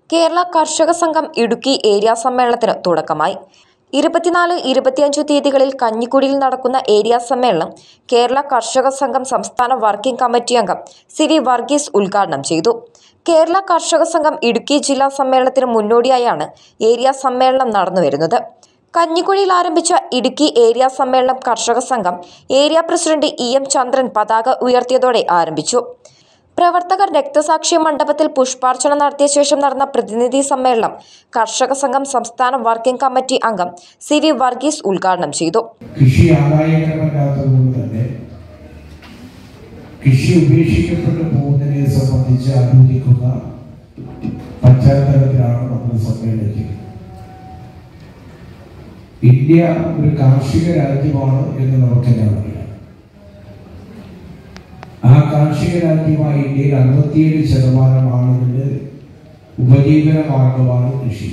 കേരള കർഷക സംഘം ഇടുക്കി ഏരിയ സമ്മേളനത്തിന് തുടക്കമായി ഇരുപത്തിനാല് ഇരുപത്തിയഞ്ച് തീയതികളിൽ കഞ്ഞിക്കുടിയിൽ നടക്കുന്ന ഏരിയ സമ്മേളനം കേരള കർഷക സംഘം സംസ്ഥാന വർക്കിംഗ് കമ്മിറ്റി അംഗം സി വി വർഗീസ് ഉദ്ഘാടനം ചെയ്തു കേരള കർഷക സംഘം ഇടുക്കി ജില്ലാ സമ്മേളനത്തിന് മുന്നോടിയായാണ് ഏരിയ സമ്മേളനം നടന്നുവരുന്നത് കഞ്ഞിക്കുഴിയിൽ ആരംഭിച്ച ഇടുക്കി ഏരിയ സമ്മേളനം Karshaka Sangham area president E M Chandran പതാക ഉയർത്തിയതോടെ ആരംഭിച്ചു പ്രവർത്തകർ രക്തസാക്ഷി മണ്ഡപത്തിൽ പുഷ്പാർച്ചന നടത്തിയ ശേഷം നടന്ന പ്രതിനിധി സമ്മേളനം കർഷക സംഘം സംസ്ഥാന വർക്കിംഗ് കമ്മിറ്റി അംഗം സി വി വർഗീസ് ഉദ്ഘാടനം ചെയ്തു കൃഷി ആദായകരമല്ലാത്തതുകൊണ്ട് തന്നെ കൃഷി ഉപേക്ഷിക്കപ്പെട്ടു പോകുന്നതിനെ സംബന്ധിച്ച് ആലോചിക്കുന്ന പശ്ചാത്തലത്തിലാണ് നമ്മൾ സമ്മേളിക്കുന്നത് ഇന്ത്യ ഒരു കാർഷിക രാജ്യമാണ് എന്ന് നമുക്കെല്ലാം അറിയാം ആ കാർഷിക രാജ്യമായ ഇന്ത്യയിൽ അറുപത്തിയേഴ് ശതമാനം ആളുകളുടെ ഉപജീവന മാർഗമാണ് കൃഷി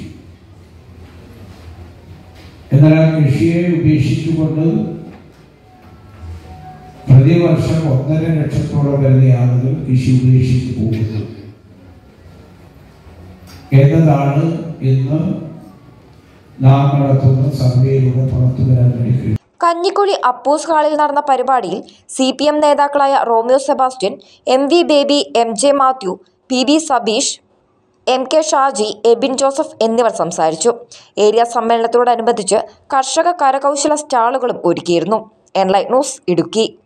എന്നാൽ ആ കൃഷിയെ ഉപേക്ഷിച്ചുകൊണ്ട് പ്രതിവർഷം ഒന്നര ലക്ഷത്തോളം വരുന്ന ആളുകൾ കൃഷി ഉപേക്ഷിച്ച് പോകുന്നു എന്നതാണ് ഇന്ന് നാം നടത്തുന്ന സർവേയിലൂടെ പുറത്തു വരാൻ വേണ്ടി കഴിയും കഞ്ഞിക്കുഴി അപ്പൂസ് ഹാളിൽ നടന്ന പരിപാടിയിൽ സി പി എം നേതാക്കളായ Romeo Sebastian M V Baby M J Mathew P B Sabeesh M K Shaji Abin Joseph എന്നിവർ സംസാരിച്ചു ഏരിയ സമ്മേളനത്തോടനുബന്ധിച്ച് കർഷക കരകൗശല സ്റ്റാളുകളും ഒരുക്കിയിരുന്നു എൻലൈറ്റ് ന്യൂസ് ഇടുക്കി